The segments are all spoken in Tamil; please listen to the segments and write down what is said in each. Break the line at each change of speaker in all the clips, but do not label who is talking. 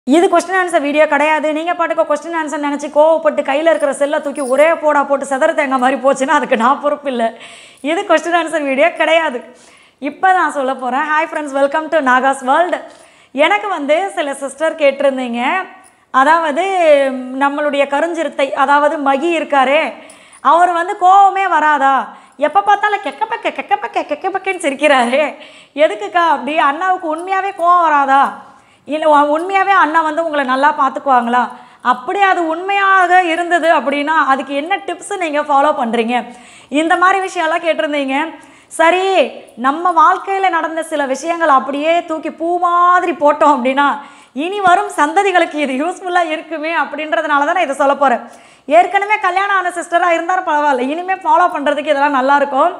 இது கொஸ்டின் ஆன்சர் வீடியோ கிடையாது நீங்கள் பாட்டுக்கு கொஸ்டின் ஆன்சர் நினச்சி கோவப்பட்டு கையில் இருக்கிற செல்லை தூக்கி ஒரே போடா போட்டு செதற தேங்காய் மாதிரி போச்சுன்னா அதுக்கு நான் பொறுப்பு இல்லை இது கொஸ்டின் ஆன்சர் வீடியோ கிடையாது இப்போ நான் சொல்ல போகிறேன் hi friends welcome to Naga's world எனக்கு வந்து சில சிஸ்டர் கேட்டிருந்தீங்க அதாவது நம்மளுடைய கருஞ்சிறுத்தை அதாவது மகி இருக்காரே அவர் வந்து கோவமே வராதா எப்போ பார்த்தாலும் கெக்கப்பக்க கெக்கப்பக்க கெக்கப்பக்கன்னு சிரிக்கிறாரே எதுக்குக்கா அப்படி அண்ணாவுக்கு உண்மையாகவே கோவம் வராதா இல்லை உண்மையாகவே அண்ணா வந்து உங்களை நல்லா பார்த்துக்குவாங்களா அப்படி அது உண்மையாக இருந்தது அப்படின்னா அதுக்கு என்ன டிப்ஸ் நீங்கள் ஃபாலோ பண்ணுறீங்க இந்த மாதிரி விஷயம்லாம் கேட்டிருந்தீங்க சரி நம்ம வாழ்க்கையில் நடந்த சில விஷயங்கள் அப்படியே தூக்கி பூ மாதிரி போட்டோம் அப்படின்னா இனி வரும் சந்ததிகளுக்கு இது யூஸ்ஃபுல்லாக இருக்குமே அப்படின்றதுனால தான் நான் இதை சொல்ல போகிறேன் ஏற்கனவே கல்யாணம் ஆன சிஸ்டராக இருந்தாலும் பரவாயில்ல இனிமேல் ஃபாலோ பண்ணுறதுக்கு இதெல்லாம் நல்லாயிருக்கும்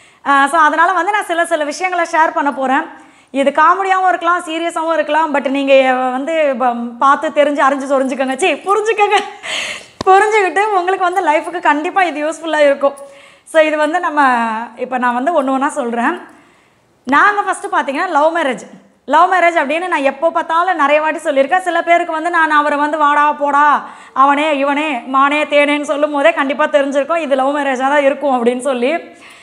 ஸோ அதனால் வந்து நான் சில சில விஷயங்களை ஷேர் பண்ண போகிறேன் இது காமெடியாகவும் இருக்கலாம் சீரியஸாகவும் இருக்கலாம் பட் நீங்கள் வந்து ப- பார்த்து தெரிஞ்சு அறிஞ்சு சொரிஞ்சுக்கோங்க சி புரிஞ்சுக்கோங்க புரிஞ்சுக்கிட்டு உங்களுக்கு வந்து லைஃபுக்கு கண்டிப்பாக இது யூஸ்ஃபுல்லாக இருக்கும் ஸோ இது வந்து நம்ம இப்போ நான் வந்து ஒன்று ஒன்றா சொல்கிறேன் நாங்கள் ஃபஸ்ட்டு பார்த்தீங்கன்னா லவ் மேரேஜ் லவ் மேரேஜ் அப்படின்னு நான் எப்போ பார்த்தாலும் நிறைய வாட்டி சொல்லியிருக்கேன் சில பேருக்கு வந்து நான் அவரை வந்து வாடா போடா அவனே இவனே மானே தேனேன்னு சொல்லும் போதே கண்டிப்பாக தெரிஞ்சிருக்கும் இது லவ் மேரேஜாக தான் இருக்கும் அப்படின்னு சொல்லி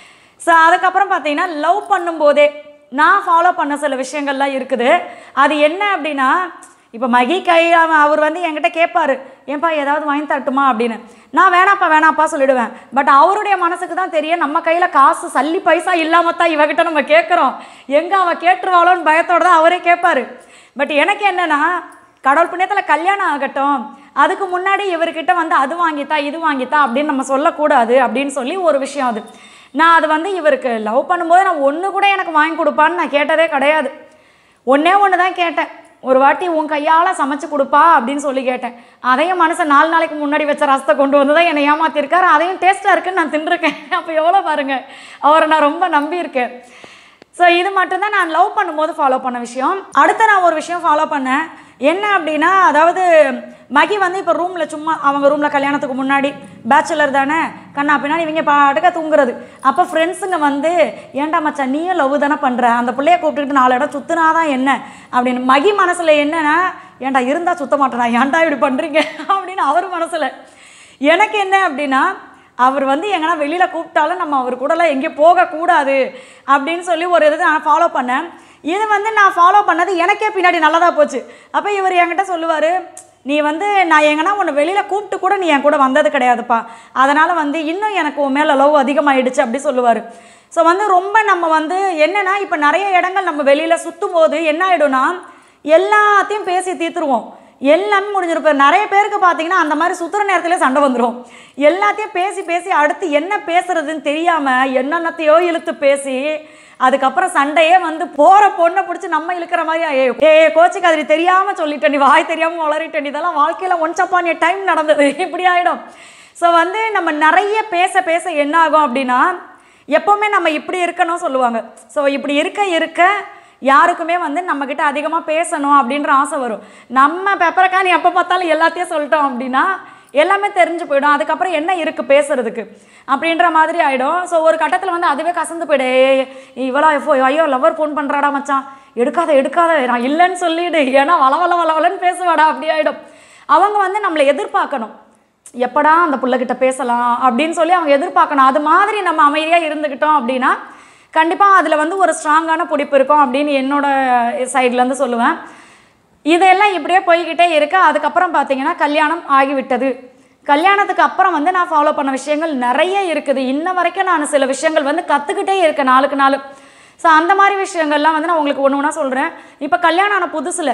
ஸோ அதுக்கப்புறம் பார்த்தீங்கன்னா லவ் பண்ணும்போதே நான் ஃபாலோ பண்ண சில விஷயங்கள்லாம் இருக்குது அது என்ன அப்படின்னா இப்போ மகி கை அவன் அவர் வந்து என்கிட்ட கேட்பாரு ஏன்பா ஏதாவது வாங்கி தரட்டுமா அப்படின்னு நான் வேணாப்பா வேணாப்பா சொல்லிடுவேன் பட் அவருடைய மனசுக்கு தான் தெரியும் நம்ம கையில் காசு சல்லி பைசா இல்லாமல் தான் இவகிட்ட நம்ம கேட்குறோம் எங்கே அவன் கேட்டுருவாளோன்னு பயத்தோட தான் அவரே கேட்பாரு பட் எனக்கு என்னன்னா கடவுள் புண்ணியத்தில் கல்யாணம் ஆகட்டும் அதுக்கு முன்னாடி இவர்கிட்ட வந்து அது வாங்கித்தா இது வாங்கித்தா அப்படின்னு நம்ம சொல்லக்கூடாது அப்படின்னு சொல்லி ஒரு விஷயம் அது நான் அது வந்து இவருக்கு லவ் பண்ணும்போது நான் ஒன்று கூட எனக்கு வாங்கி கொடுப்பான்னு நான் கேட்டதே கிடையாது ஒன்றே ஒன்று தான் கேட்டேன் ஒரு வாட்டி உன் கையால் சமைச்சு கொடுப்பா அப்படின்னு சொல்லி கேட்டேன் அதையும் மனுஷன் நாலு நாளைக்கு முன்னாடி வச்ச ரசத்தை கொண்டு வந்து தான் என்னை ஏமாத்திருக்காரு அதையும் டேஸ்ட்டாக இருக்குன்னு நான் தின்றுருக்கேன் அப்போ எவ்வளோ பாருங்க அவரை நான் ரொம்ப நம்பியிருக்கேன் ஸோ இது மட்டும்தான் நான் லவ் பண்ணும்போது ஃபாலோ பண்ண விஷயம் அடுத்து நான் ஒரு விஷயம் ஃபாலோ பண்ணேன் என்ன அப்படின்னா அதாவது மகி வந்து இப்போ ரூமில் சும்மா அவங்க ரூமில் கல்யாணத்துக்கு முன்னாடி பேச்சுலர் தானே கண்ணா பின்னாடி இவங்க பாட்டுக்க தூங்குறது அப்போ ஃப்ரெண்ட்ஸுங்க வந்து ஏன்டா மச்சான் நீயும் லவ் தானே பண்ணுற அந்த பிள்ளைய கூப்பிட்டுக்கிட்டு நாலு இடம் சுற்றுனாதான் என்ன அப்படின்னு மகி மனசில் என்னன்னா ஏன்டா இருந்தால் சுத்த மாட்டேனா ஏன்டா இப்படி பண்ணுறீங்க அப்படின்னு அவர் மனசில் எனக்கு என்ன அப்படின்னா அவர் வந்து எங்கன்னா வெளியில் கூப்பிட்டாலும் நம்ம அவர் கூடலாம் எங்கேயும் போகக்கூடாது அப்படின்னு சொல்லி ஒரு இது நான் ஃபாலோ பண்ணேன் இது வந்து நான் ஃபாலோ பண்ணது எனக்கே பின்னாடி நல்லதாக போச்சு அப்போ இவர் என்கிட்ட சொல்லுவார் நீ வந்து நான் எங்கன்னா உன்னை வெளியில் கூப்பிட்டு கூட நீ என் கூட வந்தது கிடையாதுப்பா அதனால் வந்து இன்னும் எனக்கு உன் மேலே லவ் அதிகமாகிடுச்சு அப்படி சொல்லுவார் ஸோ வந்து ரொம்ப நம்ம வந்து என்னென்னா இப்போ நிறைய இடங்கள் நம்ம வெளியில் சுற்றும் போது என்ன ஆகிடும்னா எல்லாத்தையும் பேசி தீர்த்துருவோம் எல்லாமே முடிஞ்சிருப்பார் நிறைய பேருக்கு பார்த்தீங்கன்னா அந்த மாதிரி சுற்றுற நேரத்திலே சண்டை வந்துடும் எல்லாத்தையும் பேசி பேசி அடுத்து என்ன பேசுறதுன்னு தெரியாமல் என்னென்னத்தையோ இழுத்து பேசி அதுக்கப்புறம் சண்டையே வந்து போகிற பொண்ணை பிடிச்சி நம்ம இழுக்கிற மாதிரி ஏ ஏ கோச்சுக்கு அது தெரியாமல் சொல்லிட்டேன் நீ வாய் தெரியாமல் வளரிட்டேன் இதெல்லாம் வாழ்க்கையில் ஒன்ஸ் அப்பான் டைம் நடந்தது இப்படி ஆகிடும் ஸோ வந்து நம்ம நிறைய பேச பேச என்ன ஆகும் அப்படின்னா எப்போவுமே நம்ம இப்படி இருக்கணும் சொல்லுவாங்க ஸோ இப்படி இருக்க இருக்க யாருக்குமே வந்து நம்மக்கிட்ட அதிகமாக பேசணும் அப்படின்ற ஆசை வரும் நம்ம பெப்பரக்கானி எப்போ பார்த்தாலும் எல்லாத்தையும் சொல்லிட்டோம் அப்படின்னா எல்லாமே தெரிஞ்சு போயிடும் அதுக்கப்புறம் என்ன இருக்குது பேசுறதுக்கு அப்படின்ற மாதிரி ஆகிடும் ஸோ ஒரு கட்டத்தில் வந்து அதுவே கசந்து போயிடு ஏய், இவளா எப்போ ஐயோ லவ்வர் ஃபோன் பண்ணுறாடா மச்சான் எடுக்காத எடுக்காத நான் இல்லைன்னு சொல்லிடு ஏன்னா வள வள வள வளன்னு பேசுவாடா அப்படி ஆகிடும் அவங்க வந்து நம்மளை எதிர்பார்க்கணும் எப்படா அந்த புள்ளகிட்ட பேசலாம் அப்படின்னு சொல்லி அவங்க எதிர்பார்க்கணும் அது மாதிரி நம்ம அமைதியாக இருந்துக்கிட்டோம் அப்படின்னா கண்டிப்பாக அதில் வந்து ஒரு ஸ்ட்ராங்கான பிடிப்பு இருக்கும் அப்படின்னு என்னோட சைட்லேருந்து சொல்லுவேன் இதெல்லாம் இப்படியே போய்கிட்டே இருக்க அதுக்கப்புறம் பார்த்தீங்கன்னா கல்யாணம் ஆகிவிட்டது கல்யாணத்துக்கு அப்புறம் வந்து நான் ஃபாலோ பண்ண விஷயங்கள் நிறைய இருக்குது இன்ன வரைக்கும் நான் சில விஷயங்கள் வந்து கற்றுக்கிட்டே இருக்கேன் நாளுக்கு நாள் ஸோ அந்த மாதிரி விஷயங்கள்லாம் வந்து நான் உங்களுக்கு ஒன்று ஒன்றா சொல்கிறேன் இப்போ கல்யாணம் ஆன புதுசில்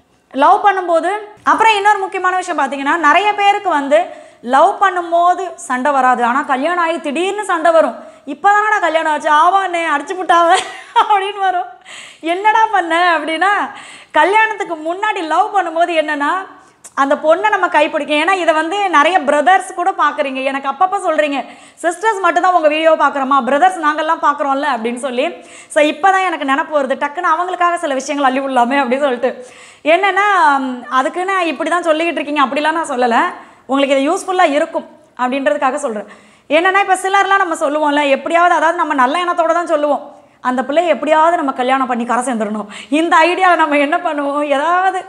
லவ் பண்ணும்போது அப்புறம் இன்னொரு முக்கியமான விஷயம் பார்த்தீங்கன்னா நிறைய பேருக்கு வந்து லவ் பண்ணும்போது சண்டை வராது ஆனால் கல்யாணம் ஆகி திடீர்னு சண்டை வரும் இப்போ நான் கல்யாணம் ஆச்சு ஆவானே அடிச்சு விட்டாவ அப்படின்னு வரும் என்னடா பண்ண அப்படின்னா கல்யாணத்துக்கு முன்னாடி லவ் பண்ணும்போது என்னன்னா அந்த பொண்ணை நம்ம கைப்பிடிக்கும் ஏன்னா இதை வந்து நிறைய பிரதர்ஸ் கூட பார்க்குறீங்க எனக்கு அப்பப்போ சொல்கிறீங்க சிஸ்டர்ஸ் மட்டும்தான் உங்கள் வீடியோ பார்க்குறோமா பிரதர்ஸ் நாங்கள்லாம் பார்க்குறோம்ல அப்படின்னு சொல்லி ஸோ இப்போ தான் எனக்கு நினப்பு வருது டக்குன்னு அவங்களுக்காக சில விஷயங்கள் அள்ளி விடலாமே அப்படின்னு சொல்லிட்டு என்னென்னா அதுக்குன்னு இப்படி தான் சொல்லிக்கிட்டு இருக்கீங்க அப்படிலாம் நான் சொல்லலை உங்களுக்கு இது யூஸ்ஃபுல்லாக இருக்கும் அப்படின்றதுக்காக சொல்கிறேன் என்னென்னா இப்போ சிலர்லாம் நம்ம சொல்லுவோம்ல எப்படியாவது அதாவது நம்ம நல்ல எண்ணத்தோட தான் சொல்லுவோம் அந்த பிள்ளைய எப்படியாவது நம்ம கல்யாணம் பண்ணி கரை சேர்ந்துடணும் இந்த ஐடியாவில் நம்ம என்ன பண்ணுவோம் ஏதாவது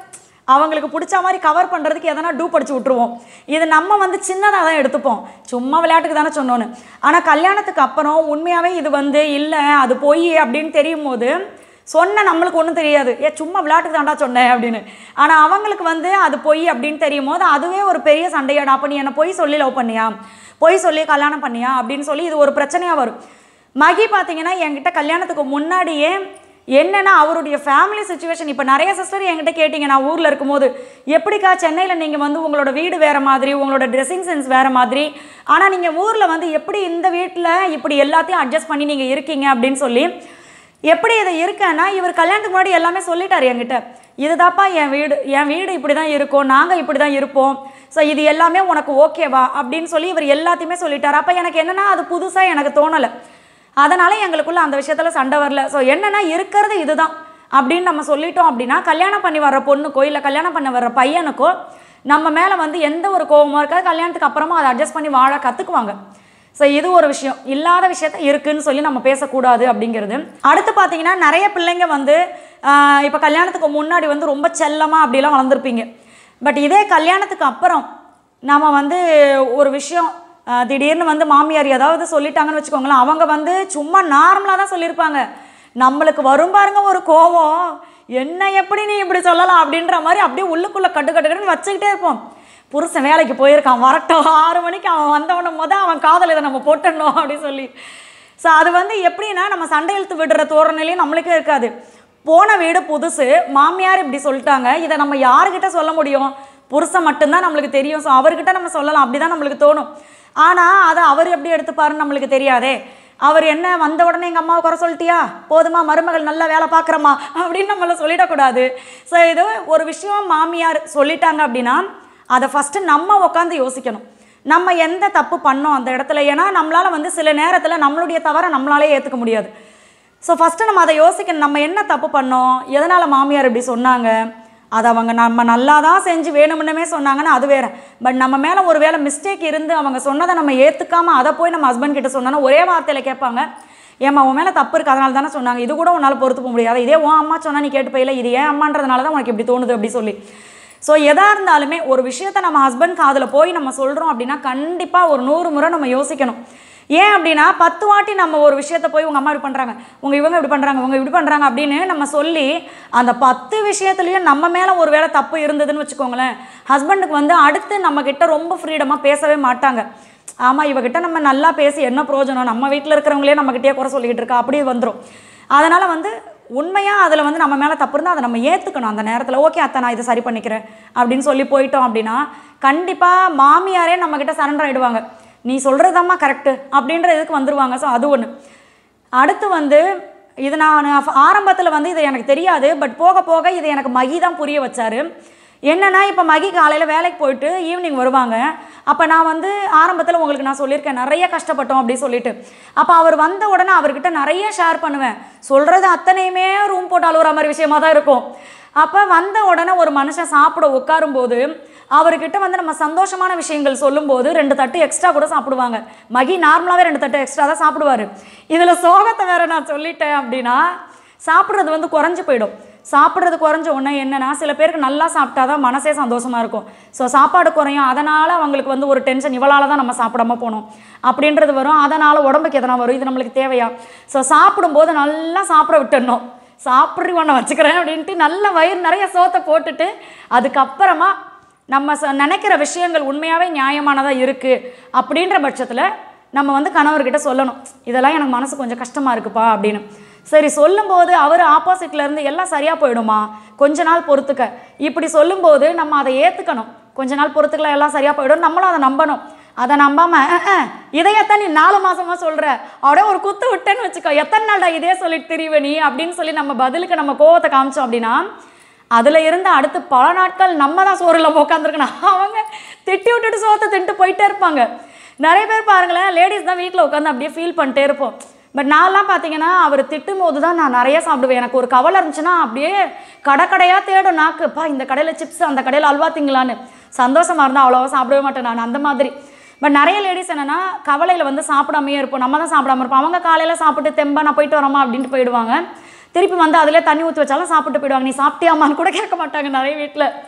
அவங்களுக்கு பிடிச்ச மாதிரி கவர் பண்ணுறதுக்கு எதனா டூ படிச்சு விட்ருவோம் இது நம்ம வந்து சின்னதாக தான் எடுத்துப்போம் சும்மா விளையாட்டுக்கு தானே சொன்னோன்னு ஆனால் கல்யாணத்துக்கு அப்புறம் உண்மையாகவே இது வந்து இல்லை அது பொய் அப்படின்னு தெரியும் போது சொன்ன நம்மளுக்கு ஒன்றும் தெரியாது ஏ சும்மா விளையாட்டுக்கு தாண்டா சொன்னேன் அப்படின்னு ஆனால் அவங்களுக்கு வந்து அது பொய் அப்படின்னு தெரியும் போது அதுவே ஒரு பெரிய சண்டையாடா அப்போ நீ என்ன பொய் சொல்லி லவ் பண்ணியா பொய் சொல்லி கல்யாணம் பண்ணியா அப்படின்னு சொல்லி இது ஒரு பிரச்சனையாக வரும் மகி பார்த்தீங்கன்னா என்கிட்ட கல்யாணத்துக்கு முன்னாடியே என்னன்னா அவருடைய ஃபேமிலி சுச்சுவேஷன் இப்போ நிறைய சிஸ்டர் என்கிட்ட கேட்டிங்க நான் ஊரில் இருக்கும்போது எப்படிக்கா சென்னையில் நீங்கள் வந்து உங்களோட வீடு வேறு மாதிரி உங்களோட ட்ரெஸ்ஸிங் சென்ஸ் வேறு மாதிரி ஆனால் நீங்கள் ஊரில் வந்து எப்படி இந்த வீட்டில் இப்படி எல்லாத்தையும் அட்ஜஸ்ட் பண்ணி நீங்கள் இருக்கீங்க அப்படின்னு சொல்லி எப்படி இது இருக்கேன்னா இவர் கல்யாணத்துக்கு முன்னாடி எல்லாமே சொல்லிட்டார் என்கிட்ட இதுதாப்பா என் வீடு என் வீடு இப்படி தான் இருக்கும் நாங்கள் இப்படி தான் இருப்போம் ஸோ இது எல்லாமே உனக்கு ஓகேவா அப்படின்னு சொல்லி இவர் எல்லாத்தையுமே சொல்லிட்டார் அப்போ எனக்கு என்னென்னா அது புதுசாக எனக்கு தோணலை அதனால எங்களுக்குள்ள அந்த விஷயத்தில் சண்டை வரல ஸோ என்னென்னா இருக்கிறது இதுதான் அப்படின்னு நம்ம சொல்லிட்டோம் அப்படின்னா கல்யாணம் பண்ணி வர்ற பொண்ணுக்கோ இல்லை கல்யாணம் பண்ண வர்ற பையனுக்கோ நம்ம மேலே வந்து எந்த ஒரு கோபமும் இருக்காது கல்யாணத்துக்கு அப்புறமா அதை அட்ஜஸ்ட் பண்ணி வாழ கற்றுக்குவாங்க ஸோ இது ஒரு விஷயம் இல்லாத விஷயத்த இருக்குன்னு சொல்லி நம்ம பேசக்கூடாது அப்படிங்கிறது அடுத்து பார்த்தீங்கன்னா நிறைய பிள்ளைங்க வந்து இப்போ கல்யாணத்துக்கு முன்னாடி வந்து ரொம்ப செல்லமாக அப்படிலாம் வளர்ந்துருப்பீங்க பட் இதே கல்யாணத்துக்கு அப்புறம் நம்ம வந்து ஒரு விஷயம் ஆஹ் திடீர்னு வந்து மாமியார் ஏதாவது சொல்லிட்டாங்கன்னு வச்சுக்கோங்களேன் அவங்க வந்து சும்மா நார்மலாக தான் சொல்லியிருப்பாங்க நம்மளுக்கு வரும் பாருங்க ஒரு கோவம் என்ன எப்படி நீ இப்படி சொல்லலாம் அப்படின்ற மாதிரி அப்படியே உள்ளுக்குள்ளே கட்டு கட்டு கட்டுன்னு வச்சுக்கிட்டே இருப்போம் புருஷன் வேலைக்கு போயிருக்கான் வரட்டும் ஆறு மணிக்கு அவன் வந்தவன முத அவன் காதல் இதை நம்ம போட்டுடணும் அப்படின்னு சொல்லி ஸோ அது வந்து எப்படின்னா நம்ம சண்டை இழுத்து விடுற தோரணையிலையும் நம்மளுக்கே இருக்காது போன வீடு புதுசு மாமியார் இப்படி சொல்லிட்டாங்க இதை நம்ம யாருக்கிட்ட சொல்ல முடியும் புருஷன் மட்டும்தான் நம்மளுக்கு தெரியும் ஸோ அவர்கிட்ட நம்ம சொல்லலாம் அப்படி தான் நம்மளுக்கு தோணும் ஆனால் அதை அவர் எப்படி எடுத்துப்பாருன்னு நம்மளுக்கு தெரியாதே அவர் என்ன வந்த உடனே எங்கள் அம்மாவை குறை சொல்லிட்டியா போதுமா மருமகள் நல்லா வேலை பார்க்குறம்மா அப்படின்னு நம்மளை சொல்லிடக்கூடாது ஸோ இது ஒரு விஷயம் மாமியார் சொல்லிட்டாங்க அப்படின்னா அதை ஃபஸ்ட்டு நம்ம உட்காந்து யோசிக்கணும் நம்ம எந்த தப்பு பண்ணோம் அந்த இடத்துல ஏன்னா நம்மளால் வந்து சில நேரத்தில் நம்மளுடைய தவறை நம்மளாலே ஏற்றுக்க முடியாது ஸோ ஃபஸ்ட்டு நம்ம அதை யோசிக்கணும் நம்ம என்ன தப்பு பண்ணோம் எதனால் மாமியார் இப்படி சொன்னாங்க அதை அவங்க நம்ம நல்லா தான் செஞ்சு வேணும்னுமே சொன்னாங்கன்னா அது வேற பட் நம்ம மேலே ஒரு வேளை மிஸ்டேக் இருந்து அவங்க சொன்னதை நம்ம ஏற்றுக்காம அதை போய் நம்ம ஹஸ்பண்ட் கிட்ட சொன்னோன்னா ஒரே வார்த்தையில் கேட்பாங்க ஏம்மா உன் மேலே தப்பு இருக்குது அதனால தானே சொன்னாங்க இது கூட உன்னால் பொறுத்து போக முடியாது இதே உன் அம்மா சொன்னா நீ கேட்டு போயில இது ஏன் அம்மான்றதுனால தான் உனக்கு இப்படி தோணுது அப்படி சொல்லி ஸோ எதாக இருந்தாலுமே ஒரு விஷயத்த நம்ம ஹஸ்பண்ட் காதில் போய் நம்ம சொல்கிறோம் அப்படின்னா கண்டிப்பாக ஒரு நூறு முறை நம்ம யோசிக்கணும் ஏன் அப்படின்னா பத்து வாட்டி நம்ம ஒரு விஷயத்த போய் உங்கள் அம்மா இப்படி பண்ணுறாங்க உங்கள் இவங்க இப்படி பண்ணுறாங்க உங்க இப்படி பண்ணுறாங்க அப்படின்னு நம்ம சொல்லி அந்த பத்து விஷயத்துலையும் நம்ம மேலே ஒரு வேளை தப்பு இருந்ததுன்னு வச்சுக்கோங்களேன் ஹஸ்பண்டுக்கு வந்து அடுத்து நம்ம கிட்ட ரொம்ப ஃப்ரீடமாக பேசவே மாட்டாங்க ஆமாம் இவகிட்ட நம்ம நல்லா பேசி என்ன பிரயோஜனம் நம்ம வீட்டில் இருக்கிறவங்களே நம்மக்கிட்டே குறை சொல்லிக்கிட்டு இருக்கா அப்படியே வந்துடும் அதனால் வந்து உண்மையாக அதில் வந்து நம்ம மேலே தப்பு இருந்தால் அதை நம்ம ஏற்றுக்கணும் அந்த நேரத்தில் ஓகே அத்தை நான் இதை சரி பண்ணிக்கிறேன் அப்படின்னு சொல்லி போயிட்டோம் அப்படின்னா கண்டிப்பாக மாமியாரே நம்மக்கிட்ட சரண்டர் ஆகிடுவாங்க நீ சொல்கிறதம்மா கரெக்டு அப்படின்ற இதுக்கு வந்துடுவாங்க ஸோ அது ஒன்று அடுத்து வந்து இது நான் ஆரம்பத்தில் வந்து இது எனக்கு தெரியாது பட் போக போக இது எனக்கு மகி தான் புரிய வச்சாரு என்னன்னா இப்போ மகி காலையில் வேலைக்கு போயிட்டு ஈவினிங் வருவாங்க அப்போ நான் வந்து ஆரம்பத்தில் உங்களுக்கு நான் சொல்லியிருக்கேன் நிறைய கஷ்டப்பட்டோம் அப்படி சொல்லிட்டு அப்போ அவர் வந்த உடனே அவர்கிட்ட நிறைய ஷேர் பண்ணுவேன் சொல்கிறது அத்தனையுமே ரூம் போட்டு அழுகுற மாதிரி விஷயமா தான் இருக்கும் அப்போ வந்த உடனே ஒரு மனுஷன் சாப்பிட உட்காரும்போது அவர்கிட்ட வந்து நம்ம சந்தோஷமான விஷயங்கள் சொல்லும்போது ரெண்டு தட்டு எக்ஸ்ட்ரா கூட சாப்பிடுவாங்க மகி நார்மலாகவே ரெண்டு தட்டு எக்ஸ்ட்ரா தான் சாப்பிடுவார் இதில் சோகத்தை வேற நான் சொல்லிட்டேன் அப்படின்னா சாப்பிட்றது வந்து குறைஞ்சு போயிடும் சாப்பிட்றது குறைஞ்ச உடனே என்னன்னா சில பேருக்கு நல்லா சாப்பிட்டா தான் மனசே சந்தோஷமாக இருக்கும் ஸோ சாப்பாடு குறையும் அதனால் அவங்களுக்கு வந்து ஒரு டென்ஷன் இவளால் தான் நம்ம சாப்பிடாம போனோம் அப்படின்றது வரும் அதனால் உடம்புக்கு எதனா வரும் இது நம்மளுக்கு தேவையா ஸோ சாப்பிடும்போது நல்லா சாப்பிட விட்டுடணும் சாப்பிட்றி ஒன்று வச்சுக்கிறேன் அப்படின்ட்டு நல்ல வயிறு நிறைய சோத்தை போட்டுட்டு அதுக்கப்புறமா நம்ம ச நினைக்கிற விஷயங்கள் உண்மையாகவே நியாயமானதாக இருக்குது அப்படின்ற பட்சத்தில் நம்ம வந்து கணவர்கிட்ட சொல்லணும் இதெல்லாம் எனக்கு மனசு கொஞ்சம் கஷ்டமாக இருக்குப்பா அப்படின்னு சரி சொல்லும்போது அவர் ஆப்போசிட்ல இருந்து எல்லாம் சரியாக போயிடுமா கொஞ்ச நாள் பொறுத்துக்க இப்படி சொல்லும்போது நம்ம அதை ஏற்றுக்கணும் கொஞ்ச நாள் பொறுத்துக்கலாம் எல்லாம் சரியாக போயிடும் நம்மளும் அதை நம்பணும் அதை நம்பாம "அஹ், அஹ், இதையத்தான் நீ நாலு மாசமா சொல்ற அப்படியே ஒரு குத்து விட்டேன்னு வச்சுக்கோ எத்தனை நாள்டா இதே சொல்லிட்டு திரிவ நீ அப்படின்னு சொல்லி நம்ம பதிலுக்கு நம்ம கோவத்தை காமிச்சோம் அப்படின்னா அதில் இருந்து அடுத்து பல நாட்கள் நம்ம தான் சோறு இல்லாமல் உட்காந்துருக்கணும் அவங்க திட்டி விட்டுட்டு சோத்தை தின்ட்டு போயிட்டே இருப்பாங்க நிறைய பேர் பாருங்களேன் லேடிஸ் தான் வீட்டில் உட்காந்து அப்படியே ஃபீல் பண்ணிட்டே இருப்போம் பட் நான்லாம் பார்த்தீங்கன்னா அவர் திட்டும் போது தான் நான் நிறைய சாப்பிடுவேன் எனக்கு ஒரு கவலை இருந்துச்சுன்னா அப்படியே கடை கடையாக தேடும் நாக்குப்பா இந்த கடையில் சிப்ஸ் அந்த கடையில் அல்வா திங்கலான்னு சந்தோஷமாக இருந்தால் அவ்வளோவா சாப்பிடவே மாட்டேன் நான் அந்த மாதிரி பட் நிறைய லேடிஸ் என்னன்னா கவலையில் வந்து சாப்பிடாமையே இருப்போம் நம்ம தான் சாப்பிடாம இருப்போம் அவங்க காலையில் சாப்பிட்டு தெம்பா நான் போயிட்டு வரமா அப்படின்ட்டு போயிடுவாங்க திருப்பி வந்து அதிலே தண்ணி ஊற்றி வச்சாலும் சாப்பிட்டு போயிடுவாங்க நீ சாப்பிட்டியாமான்னு கூட கேட்க மாட்டாங்க நிறைய வீட்டில்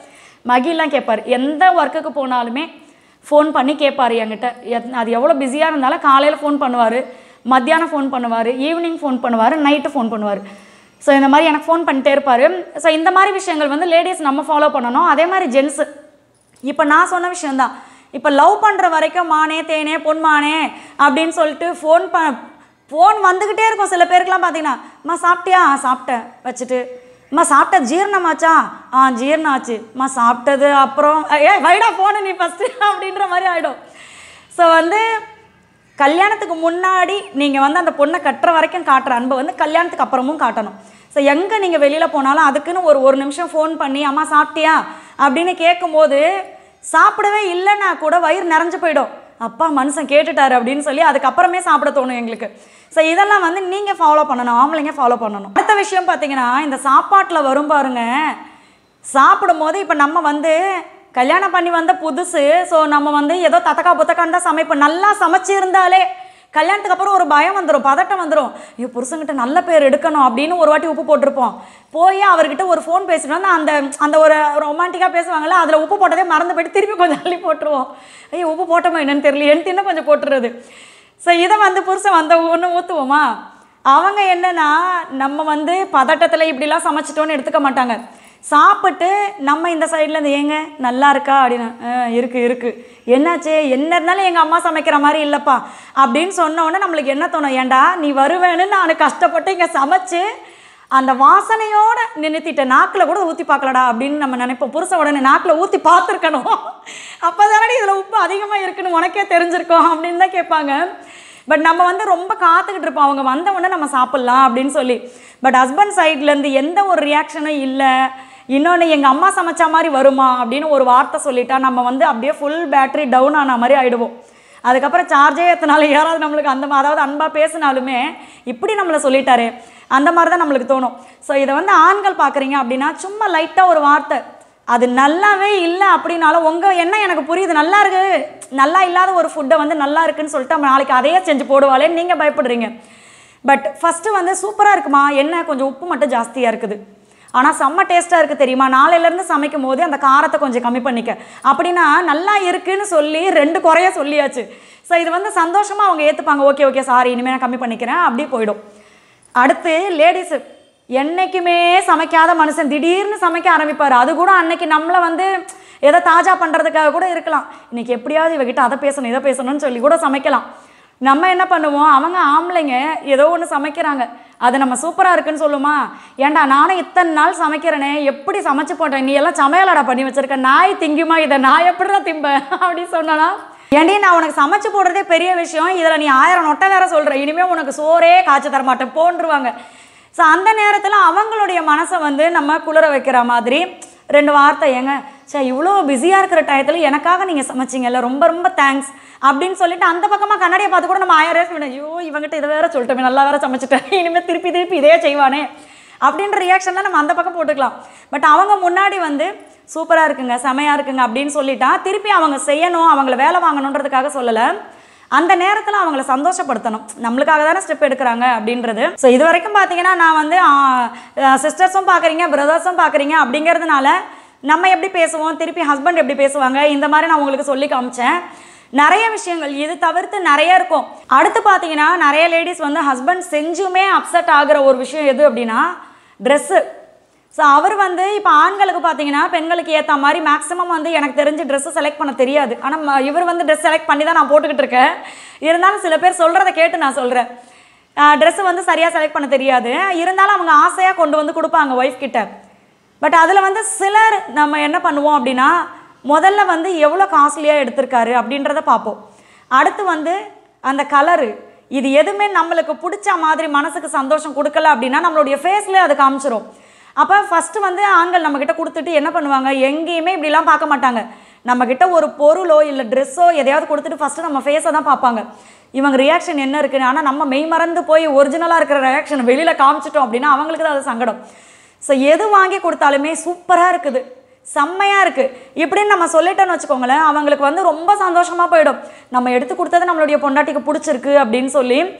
மகிலாம் கேட்பார் எந்த ஒர்க்குக்கு போனாலுமே ஃபோன் பண்ணி கேட்பார் என்கிட்ட எத்- அது எவ்வளோ பிஸியாக இருந்தாலும் காலையில் ஃபோன் பண்ணுவார் மத்தியானம் ஃபோன் பண்ணுவார் ஈவினிங் ஃபோன் பண்ணுவார் நைட்டு ஃபோன் பண்ணுவார் ஸோ இந்த மாதிரி எனக்கு ஃபோன் பண்ணிட்டே இருப்பார் ஸோ இந்த மாதிரி விஷயங்கள் வந்து லேடிஸ் நம்ம ஃபாலோ பண்ணணும் அதே மாதிரி ஜென்ஸு இப்போ நான் சொன்ன விஷயந்தான் இப்போ லவ் பண்ணுற வரைக்கும் மானே தேனே பொன்மானே அப்படின்னு சொல்லிட்டு ஃபோன் ப ஃபோன் வந்துக்கிட்டே இருக்கும் சில பேருக்குலாம் பார்த்தீங்கன்னா அம்மா சாப்பிட்டியா "ஆ, சாப்பிட்டேன் வச்சுட்டு அம்மா சாப்பிட்ட ஜீரணமாச்சா ஆ ஜீரணம் ஆச்சு அம்மா சாப்பிட்டது அப்புறம் ஏ வைடா ஃபோனு நீ ஃபஸ்ட்டு அப்படின்ற மாதிரி ஆகிடும் ஸோ வந்து கல்யாணத்துக்கு முன்னாடி நீங்கள் வந்து அந்த பொண்ணை கட்டுற வரைக்கும் காட்டுற அன்பை வந்து கல்யாணத்துக்கு அப்புறமும் காட்டணும் ஸோ எங்கே நீங்கள் வெளியில் போனாலும் அதுக்குன்னு ஒரு ஒரு நிமிஷம் ஃபோன் பண்ணி அம்மா சாப்பிட்டியா அப்படின்னு கேட்கும்போது சாப்பிடவே இல்லைன்னா கூட வயிறு நிறைஞ்சு போயிடும் அப்பா மனுஷன் கேட்டுட்டாரு அப்படின்னு சொல்லி அதுக்கப்புறமே சாப்பிட தோணும் எங்களுக்கு ஸோ இதெல்லாம் வந்து நீங்கள் ஃபாலோ பண்ணணும் ஆம்பளைங்க ஃபாலோ பண்ணணும் அடுத்த விஷயம் பார்த்தீங்கன்னா இந்த சாப்பாட்டில் வரும் பாருங்க சாப்பிடும்போது இப்போ நம்ம வந்து கல்யாணம் பண்ணி வந்த புதுசு ஸோ நம்ம வந்து ஏதோ தத்தக்கா புத்தக்கான்னு தான் சமைப்போம் நல்லா சமைச்சிருந்தாலே கல்யாணத்துக்கு அப்புறம் ஒரு பயம் வந்துடும் பதட்டம் வந்துடும் ஐயோ புருஷன்கிட்ட நல்ல பேர் எடுக்கணும் அப்படின்னு ஒரு வாட்டி உப்பு போட்டிருப்போம் போய் அவர்கிட்ட ஒரு ஃபோன் பேசிட்டு வந்து அந்த அந்த ஒரு ரொமான்டிக்காக பேசுவாங்கல்ல அதில் உப்பு போட்டதே மறந்து போயிட்டு திருப்பி கொஞ்சம் அள்ளி போட்டுருவோம் ஐயோ உப்பு போட்டோமா என்னன்னு தெரியல எனக்கு இன்னும் கொஞ்சம் போட்டுறது ஸோ இதை வந்து புருஷன் வந்த ஒன்று ஊற்றுவோமா அவங்க என்னன்னா நம்ம வந்து பதட்டத்தில் இப்படிலாம் சமைச்சிட்டோன்னு எடுத்துக்க மாட்டாங்க சாப்பிட்டு நம்ம இந்த சைடில் இருந்து ஏங்க நல்லா இருக்கா அப்படின்னு "ஆ, இருக்கு இருக்கு என்னாச்சு என்ன இருந்தாலும் எங்கள் அம்மா சமைக்கிற மாதிரி இல்லைப்பா அப்படின்னு சொன்ன உடனே நம்மளுக்கு என்ன தோணும் ஏன்டா நீ வருவேன்னு நான் கஷ்டப்பட்டு இங்கே சமைச்சு அந்த வாசனையோட நிறுத்திட்டேன் நாக்கில் கூட ஊற்றி பார்க்கலடா அப்படின்னு நம்ம நினைப்போம் புருஷ உடனே நாக்கில் ஊற்றி பார்த்துருக்கணும் அப்போ தானடி இதில் உப்பு அதிகமாக இருக்குன்னு உனக்கே தெரிஞ்சிருக்கோம் அப்படின்னு தான் கேட்பாங்க பட் நம்ம வந்து ரொம்ப காத்துக்கிட்டு இருப்போம் அவங்க வந்த உடனே நம்ம சாப்பிட்லாம் அப்படின்னு சொல்லி பட் ஹஸ்பண்ட் சைட்லேருந்து எந்த ஒரு ரியாக்ஷனும் இல்லை இன்னொன்று எங்கள் அம்மா சமைச்ச மாதிரி வருமா அப்படின்னு ஒரு வார்த்தை சொல்லிட்டா நம்ம வந்து அப்படியே ஃபுல் பேட்டரி டவுன் ஆன மாதிரி ஆயிடுவோம் அதுக்கப்புறம் சார்ஜே எத்தனால யாராவது நம்மளுக்கு அந்த மா- அதாவது அன்பாக பேசினாலுமே இப்படி நம்மளை சொல்லிட்டாரு அந்த மாதிரி தான் நம்மளுக்கு தோணும் ஸோ இதை வந்து ஆண்கள் பார்க்குறீங்க அப்படின்னா சும்மா லைட்டாக ஒரு வார்த்தை அது நல்லாவே இல்லை அப்படின்னாலும் உங்கள் என்ன எனக்கு புரியுது நல்லா இருக்கு நல்லா இல்லாத ஒரு ஃபுட்டை வந்து நல்லா இருக்குன்னு சொல்லிட்டு நம்ம நாளைக்கு அதையே செஞ்சு போடுவாளே நீங்கள் பயப்படுறீங்க பட் ஃபஸ்ட்டு வந்து சூப்பராக இருக்குமா என்ன கொஞ்சம் உப்பு மட்டும் ஜாஸ்தியாக இருக்குது ஆனால் செம்ம டேஸ்ட்டாக இருக்குது தெரியுமா நாளையிலேருந்து சமைக்கும் போது அந்த காரத்தை கொஞ்சம் கம்மி பண்ணிக்க அப்படின்னா நல்லா இருக்குன்னு சொல்லி ரெண்டு குறைய சொல்லியாச்சு ஸோ இது வந்து சந்தோஷமாக அவங்க ஏற்றுப்பாங்க ஓகே ஓகே சாரி இனிமேல் நான் கம்மி பண்ணிக்கிறேன் அப்படி போயிடும் அடுத்து லேடிஸு என்னைக்குமே சமைக்காத மனுஷன் திடீர்னு சமைக்க ஆரம்பிப்பார் அது கூட அன்னைக்கு நம்மளை வந்து ஏதோ தாஜா பண்ணுறதுக்காக கூட இருக்கலாம் இன்னைக்கு எப்படியாவது இவகிட்ட அதை பேசணும் இதை பேசணும்னு சொல்லி கூட சமைக்கலாம் நம்ம என்ன பண்ணுவோம் அவங்க ஆம்பளைங்க ஏதோ ஒன்று சமைக்கிறாங்க அது நம்ம சூப்பராக இருக்குன்னு சொல்லுமா ஏன்டா நானும் இத்தனை நாள் சமைக்கிறேனே எப்படி சமைச்சு போட்டேன் நீ எல்லாம் சமையலடா பண்ணி வச்சிருக்க நாய் திங்குமா இதை நான் எப்படிடா திம்பேன் அப்படி சொன்னா ஏண்டி நான் உனக்கு சமைச்சு போடுறதே பெரிய விஷயம் இதில் நீ ஆயிரம் நொட்டை வேற சொல்கிற இனிமேல் உனக்கு சோறே காய்ச்சி தர மாட்டேன் போன்றுவாங்க ஸோ அந்த நேரத்தில் அவங்களுடைய மனசை வந்து நம்ம குளிர வைக்கிற மாதிரி ரெண்டு வார்த்தை ஏங்க சே இவ்வளோ பிஸியாக இருக்கிற டயத்தில் எனக்காக நீங்கள் சமைச்சிங்கல்ல ரொம்ப ரொம்ப தேங்க்ஸ் அப்படின்னு சொல்லிட்டு அந்த பக்கமாக கண்ணாடியை பார்த்து கூட நம்ம ஆயிரம் ரேஸ் ஐயோ இவங்ககிட்ட இதை வேற சொல்லிட்டோமே நல்லா வேற சமைச்சிட்டேன் இனிமேல் திருப்பி திருப்பி இதே செய்வானே அப்படின்ற ரியாக்ஷன் தான் நம்ம அந்த பக்கம் போட்டுக்கலாம் பட் அவங்க முன்னாடி வந்து சூப்பராக இருக்குங்க செமையாக இருக்குங்க அப்படின்னு சொல்லிட்டா திருப்பி அவங்க செய்யணும் அவங்கள வேலை வாங்கணுன்றதுக்காக சொல்லலை அந்த நேரத்தில் அவங்கள சந்தோஷப்படுத்தணும் நம்மளுக்காக தானே ஸ்டெப் எடுக்கிறாங்க அப்படின்றது ஸோ இது வரைக்கும் பார்த்தீங்கன்னா நான் வந்து சிஸ்டர்ஸும் பார்க்குறீங்க பிரதர்ஸும் பார்க்குறீங்க அப்படிங்கிறதுனால நம்ம எப்படி பேசுவோம் திருப்பி ஹஸ்பண்ட் எப்படி பேசுவாங்க இந்த மாதிரி நான் உங்களுக்கு சொல்லி காமிச்சேன் நிறைய விஷயங்கள் இது தவிர்த்து நிறைய இருக்கும் அடுத்து பார்த்தீங்கன்னா நிறைய லேடிஸ் வந்து ஹஸ்பண்ட் செஞ்சுமே அப்செட் ஆகுற ஒரு விஷயம் எது அப்படின்னா ட்ரெஸ்ஸு ஸோ அவர் வந்து இப்போ ஆண்களுக்கு பார்த்தீங்கன்னா பெண்களுக்கு ஏற்ற மாதிரி மேக்ஸிமம் வந்து எனக்கு தெரிஞ்சு ட்ரெஸ்ஸு செலக்ட் பண்ண தெரியாது ஆனால் இவர் வந்து ட்ரெஸ் செலக்ட் பண்ணி தான் நான் போட்டுக்கிட்டு இருக்கேன் இருந்தாலும் சில பேர் சொல்கிறத கேட்டு நான் சொல்கிறேன் ட்ரெஸ்ஸு வந்து சரியாக செலக்ட் பண்ண தெரியாது இருந்தாலும் அவங்க ஆசையாக கொண்டு வந்து கொடுப்பாங்க ஒய்ஃப் கிட்ட பட் அதில் வந்து சிலர் நம்ம என்ன பண்ணுவோம் அப்படின்னா முதல்ல வந்து எவ்வளோ காஸ்ட்லியாக எடுத்திருக்காரு அப்படின்றத பார்ப்போம் அடுத்து வந்து அந்த கலரு இது எதுவுமே நம்மளுக்கு பிடிச்ச மாதிரி மனசுக்கு சந்தோஷம் கொடுக்கல அப்படின்னா நம்மளுடைய ஃபேஸ்லேயே அது காமிச்சிரும் அப்போ ஃபஸ்ட்டு வந்து ஆண்கள் நம்மக்கிட்ட கொடுத்துட்டு என்ன பண்ணுவாங்க எங்கேயுமே இப்படிலாம் பார்க்க மாட்டாங்க நம்மக்கிட்ட ஒரு பொருளோ இல்லை ட்ரெஸ்ஸோ எதையாவது கொடுத்துட்டு ஃபஸ்ட்டு நம்ம ஃபேஸை தான் பார்ப்பாங்க இவங்க ரியாக்ஷன் என்ன இருக்குன்னு ஆனால் நம்ம மெய் மறந்து போய் ஒரிஜினலாக இருக்கிற ரியாக்ஷன் வெளியில் காமிச்சிட்டோம் அப்படின்னா அவங்களுக்கு தான் அது சங்கடம் ஸோ எது வாங்கி கொடுத்தாலுமே சூப்பராக இருக்குது செம்மையாக இருக்குது இப்படின்னு நம்ம சொல்லிட்டோன்னு வச்சுக்கோங்களேன் அவங்களுக்கு வந்து ரொம்ப சந்தோஷமாக போயிடும் நம்ம எடுத்து கொடுத்தது நம்மளுடைய பொண்டாட்டிக்கு பிடிச்சிருக்கு அப்படின்னு சொல்லி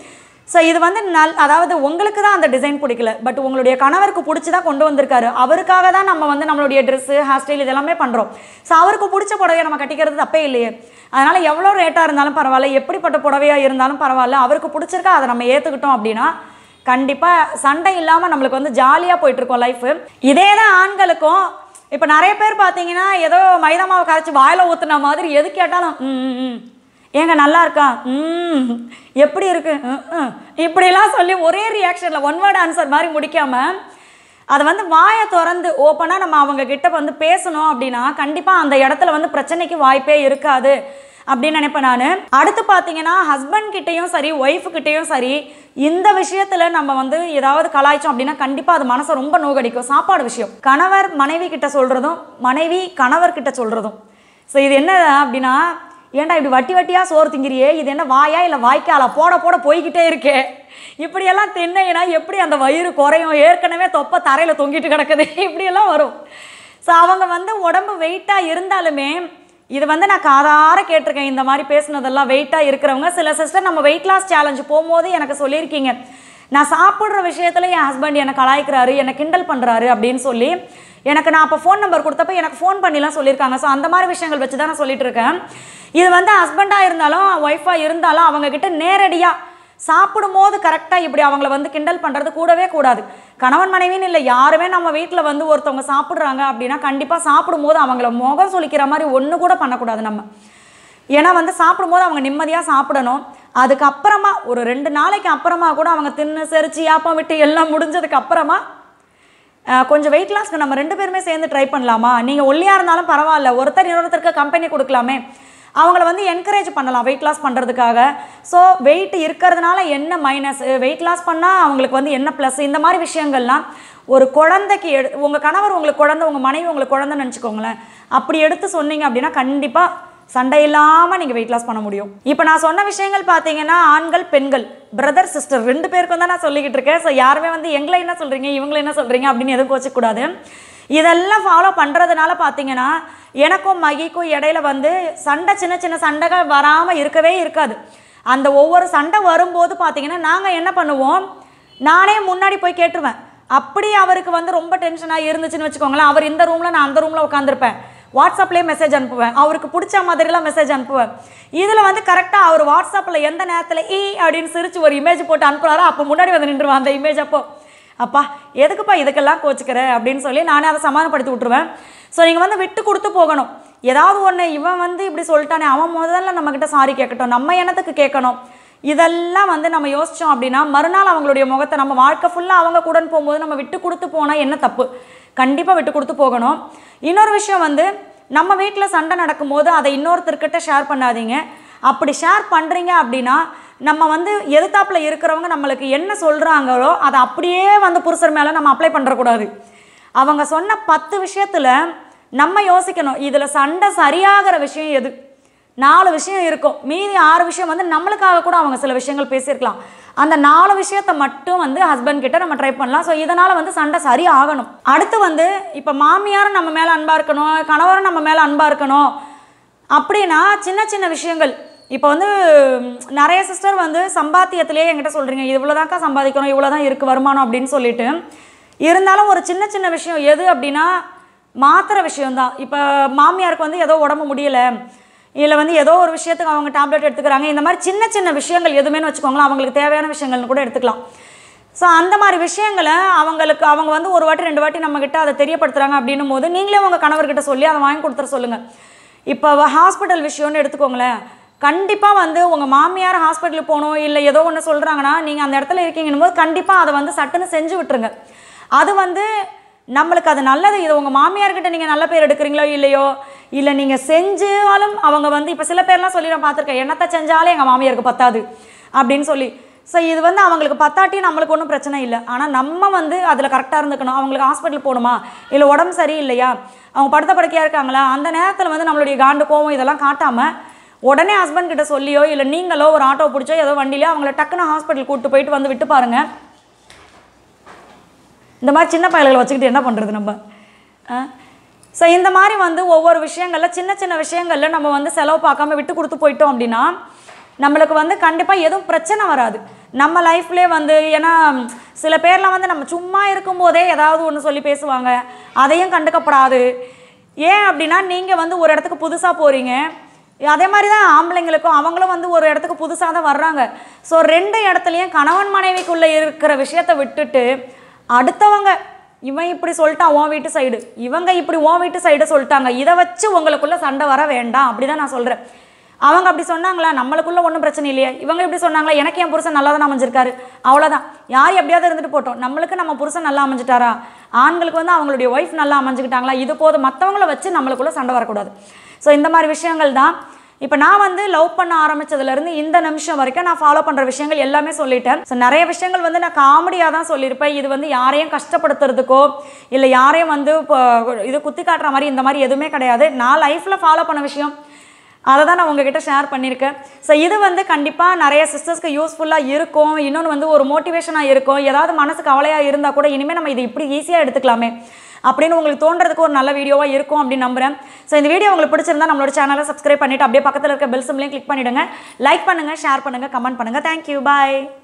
ஸோ இது வந்து நல் அதாவது உங்களுக்கு தான் அந்த டிசைன் பிடிக்கல பட் உங்களுடைய கணவருக்கு பிடிச்சி தான் கொண்டு வந்திருக்காரு அவருக்காக தான் நம்ம வந்து நம்மளுடைய ட்ரெஸ்ஸு ஹேர் ஸ்டைல் இதெல்லாமே பண்ணுறோம் ஸோ அவருக்கு பிடிச்ச புடவையை நம்ம கட்டிக்கிறது தப்பே இல்லையே அதனால் எவ்வளோ ரேட்டாக இருந்தாலும் பரவாயில்ல எப்படிப்பட்ட புடவையாக இருந்தாலும் பரவாயில்ல அவருக்கு பிடிச்சிருக்கா அதை நம்ம ஏற்றுக்கிட்டோம் அப்படின்னா கண்டிப்பாக சண்டை இல்லாமல் நம்மளுக்கு வந்து ஜாலியாக போயிட்டுருக்கோம் லைஃபு இதே தான் ஆண்களுக்கும் இப்போ நிறைய பேர் பார்த்தீங்கன்னா ஏதோ மைதா மாவு கரைச்சி வாயில் ஊற்றுன மாதிரி எது கேட்டாலும் ம் ம், ம் ஏங்க நல்லா இருக்கா ம் எப்படி இருக்கு ம், ம். இப்படிலாம் சொல்லி ஒரே ரியாக்ஷனில் ஒன் வேர்ட் ஆன்சர் மாதிரி முடிக்காம அதை வந்து வாயை திறந்து ஓப்பனாக நம்ம அவங்க கிட்ட வந்து பேசணும் அப்படின்னா கண்டிப்பாக அந்த இடத்துல வந்து பிரச்சனைக்கு வாய்ப்பே இருக்காது அப்படின்னு நினைப்பேன் நான் அடுத்து பார்த்தீங்கன்னா ஹஸ்பண்ட் கிட்டேயும் சரி ஒய்ஃபு கிட்டேயும் சரி இந்த விஷயத்தில் நம்ம வந்து ஏதாவது கலாய்ச்சோம் அப்படின்னா கண்டிப்பாக அது மனசை ரொம்ப நோகடிக்கும் சாப்பாடு விஷயம் கணவர் மனைவி கிட்ட சொல்கிறதும் மனைவி கணவர் கிட்ட சொல்கிறதும் ஸோ இது என்ன அப்படின்னா ஏன்டா இப்படி வட்டி வட்டியாக சோறு திங்கிறியே இது என்ன வாயா இல்லை வாய்க்காலா போட போட போய்கிட்டே இருக்கே இப்படியெல்லாம் தின்னையினா எப்படி அந்த வயிறு குறையும் ஏற்கனவே தொப்பை தரையில் தொங்கிட்டு கிடக்குது இப்படியெல்லாம் வரும் ஸோ அவங்க வந்து உடம்பு வெயிட்டாக இருந்தாலுமே இது வந்து நான் காதார கேட்டிருக்கேன் இந்த மாதிரி பேசுனதெல்லாம் வெயிட்டாக இருக்கிறவங்க சில சிஸ்டர் நம்ம வெயிட் லாஸ் சேலஞ்சு போகும்போது எனக்கு சொல்லியிருக்கீங்க நான் சாப்பிட்ற விஷயத்தில் என் ஹஸ்பண்ட் என்னை கலாய்க்கிறாரு என்னை கிண்டல் பண்ணுறாரு அப்படின்னு சொல்லி எனக்கு நான் அப்போ ஃபோன் நம்பர் கொடுத்தப்ப எனக்கு ஃபோன் பண்ணிலாம் சொல்லியிருக்காங்க ஸோ அந்த மாதிரி விஷயங்கள் வச்சு தான் நான் சொல்லிட்டு இருக்கேன் இது வந்து ஹஸ்பண்டாக இருந்தாலும் ஒய்ஃபாக இருந்தாலும் அவங்கக்கிட்ட நேரடியாக சாப்பிடும்போது கரெக்டாக இப்படி அவங்கள வந்து கிண்டல் பண்ணுறது கூடவே கூடாது கணவன் மனைவின்னு இல்லை யாருமே நம்ம வீட்டில் வந்து ஒருத்தவங்க சாப்பிட்றாங்க அப்படின்னா கண்டிப்பாக சாப்பிடும்போது அவங்கள முகம் சொலிக்கிற மாதிரி ஒன்று கூட பண்ணக்கூடாது நம்ம ஏன்னா வந்து சாப்பிடும்போது அவங்க நிம்மதியாக சாப்பிடணும் அதுக்கப்புறமா ஒரு ரெண்டு நாளைக்கு அப்புறமா கூட அவங்க தின்னு செரிச்சு யாப்பம் விட்டு எல்லாம் முடிஞ்சதுக்கு அப்புறமா அஹ், கொஞ்சம் வெயிட் லாஸ்க்கு நம்ம ரெண்டு பேருமே சேர்ந்து ட்ரை பண்ணலாமா நீங்கள் ஒல்லியாக இருந்தாலும் பரவாயில்ல ஒருத்தர் இன்னொருத்தருக்கு கம்பெனி கொடுக்கலாமே அவங்கள வந்து என்கரேஜ் பண்ணலாம் வெயிட் லாஸ் பண்ணுறதுக்காக ஸோ வெயிட் இருக்கிறதுனால என்ன மைனஸ் வெயிட் லாஸ் பண்ணால் அவங்களுக்கு வந்து என்ன ப்ளஸ் இந்த மாதிரி விஷயங்கள்லாம் ஒரு குழந்தைக்கு எடு உங்கள் கணவர் உங்களுக்கு குழந்தை உங்கள் மனைவி உங்களுக்கு குழந்தைன்னு நினச்சிக்கோங்களேன் அப்படி எடுத்து சொன்னீங்க அப்படின்னா கண்டிப்பாக சண்டை இல்லாமல் நீங்கள் வெயிட் லாஸ் பண்ண முடியும் இப்போ நான் சொன்ன விஷயங்கள் பார்த்தீங்கன்னா ஆண்கள் பெண்கள் பிரதர் சிஸ்டர் ரெண்டு பேருக்கும் தான் நான் சொல்லிக்கிட்டு இருக்கேன் ஸோ யாருமே வந்து எங்களை என்ன சொல்கிறீங்க இவங்களை என்ன சொல்கிறீங்க அப்படின்னு எதுவும் கோச்சிக்கூடாது இதெல்லாம் ஃபாலோ பண்ணுறதுனால பார்த்தீங்கன்னா எனக்கும் மகிக்கும் இடையில வந்து சண்டை சின்ன சின்ன சண்டைகள் வராமல் இருக்கவே இருக்காது அந்த ஒவ்வொரு சண்டை வரும்போது பார்த்தீங்கன்னா நாங்கள் என்ன பண்ணுவோம் நானே முன்னாடி போய் கேட்டுருவேன் அப்படி அவருக்கு வந்து ரொம்ப டென்ஷனாக இருந்துச்சுன்னு வச்சுக்கோங்களேன் அவர் இந்த ரூமில் நான் அந்த ரூமில் உட்காந்துருப்பேன் வாட்ஸ்அப்லேயே மெசேஜ் அனுப்புவேன் அவருக்கு பிடிச்ச மாதிரிலாம் மெசேஜ் அனுப்புவேன் இதில் வந்து கரெக்டாக அவர் வாட்ஸ்அப்பில் எந்த நேரத்தில் ஈ அப்படின்னு சிரிச்சு ஒரு இமேஜ் போட்டு அனுப்புகிறாரோ அப்போ முன்னாடி வந்து நின்றுவான் அந்த இமேஜ் அப்போ அப்பா எதுக்குப்பா இதுக்கெல்லாம் கோச்சிக்கிற அப்படின்னு சொல்லி நானே அதை சமாதானப்படுத்தி விட்ருவேன் ஸோ நீங்கள் வந்து விட்டு கொடுத்து போகணும் ஏதாவது ஒன்று இவன் வந்து இப்படி சொல்லிட்டானே அவன் முதல்ல நம்மக்கிட்ட சாரி கேட்கட்டும் நம்ம என்னத்துக்கு கேட்கணும் இதெல்லாம் வந்து நம்ம யோசித்தோம் அப்படின்னா மறுநாள் அவங்களுடைய முகத்தை நம்ம வாழ்க்கை ஃபுல்லாக அவங்க கூட போகும்போது நம்ம விட்டு கொடுத்து போனால் என்ன தப்பு கண்டிப்பாக விட்டு கொடுத்து போகணும் இன்னொரு விஷயம் வந்து நம்ம வீட்டில் சண்டை நடக்கும்போது அதை இன்னொருத்தர்கிட்ட ஷேர் பண்ணாதீங்க அப்படி ஷேர் பண்ணுறீங்க அப்படின்னா நம்ம வந்து எதிர்த்தாப்பில் இருக்கிறவங்க நம்மளுக்கு என்ன சொல்கிறாங்களோ அதை அப்படியே வந்து புருஷர் மேலே நம்ம அப்ளை பண்ணுறக்கூடாது அவங்க சொன்ன பத்து விஷயத்தில் நம்ம யோசிக்கணும் இதில் சண்டை சரியாகிற விஷயம் எது நாலு விஷயம் இருக்கும் மீதி ஆறு விஷயம் வந்து நம்மளுக்காக கூட அவங்க சில விஷயங்கள் பேசியிருக்கலாம் அந்த நாலு விஷயத்தை மட்டும் வந்து ஹஸ்பண்ட் கிட்ட நம்ம ட்ரை பண்ணலாம் ஸோ இதனால் வந்து சண்டை சரி ஆகணும் அடுத்து வந்து இப்போ மாமியாரும் நம்ம மேலே அன்பாக இருக்கணும் கணவரும் நம்ம மேலே அன்பாக இருக்கணும் அப்படின்னா சின்ன சின்ன விஷயங்கள் இப்போ வந்து ம், நிறைய சிஸ்டர் வந்து சம்பாத்தியத்திலே என்கிட்ட சொல்கிறீங்க இவ்வளோதாக்கா சம்பாதிக்கணும் இவ்வளோ தான் இருக்குது வருமானம் அப்படின்னு சொல்லிட்டு இருந்தாலும் ஒரு சின்ன சின்ன விஷயம் எது அப்படின்னா மாத்திர விஷயம்தான் இப்போ மாமியாருக்கு வந்து ஏதோ உடம்பு முடியலை இல்லை வந்து ஏதோ ஒரு விஷயத்துக்கு அவங்க டேப்லெட் எடுத்துக்கிறாங்க இந்த மாதிரி சின்ன சின்ன விஷயங்கள் எதுவுமே வச்சுக்கோங்களேன் அவங்களுக்கு தேவையான விஷயங்கள்னு கூட எடுத்துக்கலாம் ஸோ அந்த மாதிரி விஷயங்களை அவங்களுக்கு அவங்க வந்து ஒரு வாட்டி ரெண்டு வாட்டி நம்மக்கிட்ட அதை தெரியப்படுத்துகிறாங்க அப்படின்னும் போது நீங்களே உங்கள் கணவர்கிட்ட சொல்லி அதை வாங்கி கொடுத்துட சொல்லுங்கள் இப்போ ஹாஸ்பிட்டல் விஷயம்னு எடுத்துக்கோங்களேன் கண்டிப்பாக வந்து உங்கள் மாமியார் ஹாஸ்பிட்டலுக்கு போகணும் இல்லை ஏதோ ஒன்று சொல்கிறாங்கன்னா நீங்கள் அந்த இடத்துல இருக்கீங்கன்னும் போது கண்டிப்பாக அதை வந்து சட்டுன்னு செஞ்சு விட்டுருங்க அது வந்து நம்மளுக்கு அது நல்லது இது உங்கள் மாமியார்கிட்ட நீங்கள் நல்ல பேர் எடுக்கிறீங்களோ இல்லையோ இல்லை நீங்கள் செஞ்சாலும் அவங்க வந்து இப்போ சில பேர்லாம் சொல்லி நான் பார்த்துருக்கேன் என்னத்தை செஞ்சாலும் எங்கள் மாமியாருக்கு பத்தாது அப்படின்னு சொல்லி ஸோ இது வந்து அவங்களுக்கு பத்தாட்டி நம்மளுக்கு ஒன்றும் பிரச்சனை இல்லை ஆனால் நம்ம வந்து அதில் கரெக்டாக இருந்துக்கணும் அவங்களுக்கு ஹாஸ்பிட்டல் போகணுமா இல்லை உடம்பு சரியில்லையா அவங்க படுத்த படுக்கையாக இருக்காங்களா அந்த நேரத்தில் வந்து நம்மளுடைய காண்டு கோவம் இதெல்லாம் காட்டாமல் உடனே ஹஸ்பண்ட் கிட்ட சொல்லியோ இல்லை நீங்களோ ஒரு ஆட்டோ பிடிச்சோ ஏதோ வண்டியிலையோ அவங்கள டக்குன்னு ஹாஸ்பிட்டல் கூப்பிட்டு போயிட்டு வந்து விட்டு பாருங்கள் இந்த மாதிரி சின்ன பயல்களை வச்சுக்கிட்டு என்ன பண்ணுறது நம்ம ஸோ இந்த மாதிரி வந்து ஒவ்வொரு விஷயங்களில் சின்ன சின்ன விஷயங்களில் நம்ம வந்து செலவு பார்க்காம விட்டு கொடுத்து போயிட்டோம் அப்படின்னா நம்மளுக்கு வந்து கண்டிப்பாக எதுவும் பிரச்சனை வராது நம்ம லைஃப்லேயே வந்து ஏன்னா சில பேர்லாம் வந்து நம்ம சும்மா இருக்கும்போதே ஏதாவது ஒன்று சொல்லி பேசுவாங்க அதையும் கண்டுக்கப்படாது ஏன் அப்படின்னா நீங்கள் வந்து ஒரு இடத்துக்கு புதுசாக போகிறீங்க அதே மாதிரி தான் ஆம்பளைங்களுக்கும் அவங்களும் வந்து ஒரு இடத்துக்கு புதுசாக தான் வர்றாங்க ஸோ ரெண்டு இடத்துலையும் கணவன் மனைவிக்குள்ளே இருக்கிற விஷயத்தை விட்டுட்டு அடுத்தவங்க இவன் இப்படி சொல்லிட்டான் உன் வீட்டு சைடு இவங்க இப்படி உன் வீட்டு சைடு சொல்லிட்டாங்க இதை வச்சு உங்களுக்குள்ள சண்டை வர வேண்டாம் அப்படி தான் நான் சொல்கிறேன் அவங்க அப்படி சொன்னாங்களா நம்மளுக்குள்ள ஒன்றும் பிரச்சனை இல்லையே இவங்க இப்படி சொன்னாங்களா எனக்கு என் புருஷன் நல்லா தான் அமைஞ்சிருக்காரு அவ்வளோதான் யார் எப்படியாவது இருந்துட்டு போட்டோம் நம்மளுக்கு நம்ம புருஷன் நல்லா அமைஞ்சிட்டாரா ஆண்களுக்கு வந்து அவங்களுடைய ஒய்ஃப் நல்லா அமைஞ்சுக்கிட்டாங்களா இது போதும் மற்றவங்கள வச்சு நம்மளுக்குள்ள சண்டை வரக்கூடாது ஸோ இந்த மாதிரி விஷயங்கள் தான் இப்போ நான் வந்து லவ் பண்ண ஆரம்பிச்சதுலேருந்து இந்த நிமிஷம் வரைக்கும் நான் ஃபாலோ பண்ணுற விஷயங்கள் எல்லாமே சொல்லிட்டேன் ஸோ நிறைய விஷயங்கள் வந்து நான் காமெடியாக தான் சொல்லியிருப்பேன் இது வந்து யாரையும் கஷ்டப்படுத்துறதுக்கோ இல்லை யாரையும் வந்து இப்போ இது குத்தி காட்டுற மாதிரி இந்த மாதிரி எதுவுமே கிடையாது நான் லைஃப்பில் ஃபாலோ பண்ண விஷயம் அதை தான் நான் உங்ககிட்ட ஷேர் பண்ணியிருக்கேன் ஸோ இது வந்து கண்டிப்பாக நிறைய சிஸ்டர்ஸ்க்கு யூஸ்ஃபுல்லாக இருக்கும் இன்னொன்று வந்து ஒரு மோட்டிவேஷனாக இருக்கும் ஏதாவது மனசு கவலையாக இருந்தால் கூட இனிமேல் நம்ம இது இப்படி ஈஸியாக எடுத்துக்கலாமே அப்படின்னு உங்களுக்கு தோன்றதுக்கு ஒரு நல்ல வீடியோவாக இருக்கும் அப்படின்னு நம்புறேன் ஸோ இந்த வீடியோ உங்களுக்கு பிடிச்சிருந்தா நம்மளோட சேனலை சப்ஸ்கிரைப் பண்ணிவிட்டு அப்படியே பக்கத்தில் இருக்க பெல் சிம்லையும் கிளிக் பண்ணிவிடுங்க லைக் பண்ணுங்கள் ஷேர் பண்ணுங்கள் கமெண்ட் பண்ணுங்கள் தேங்க்யூ பாய்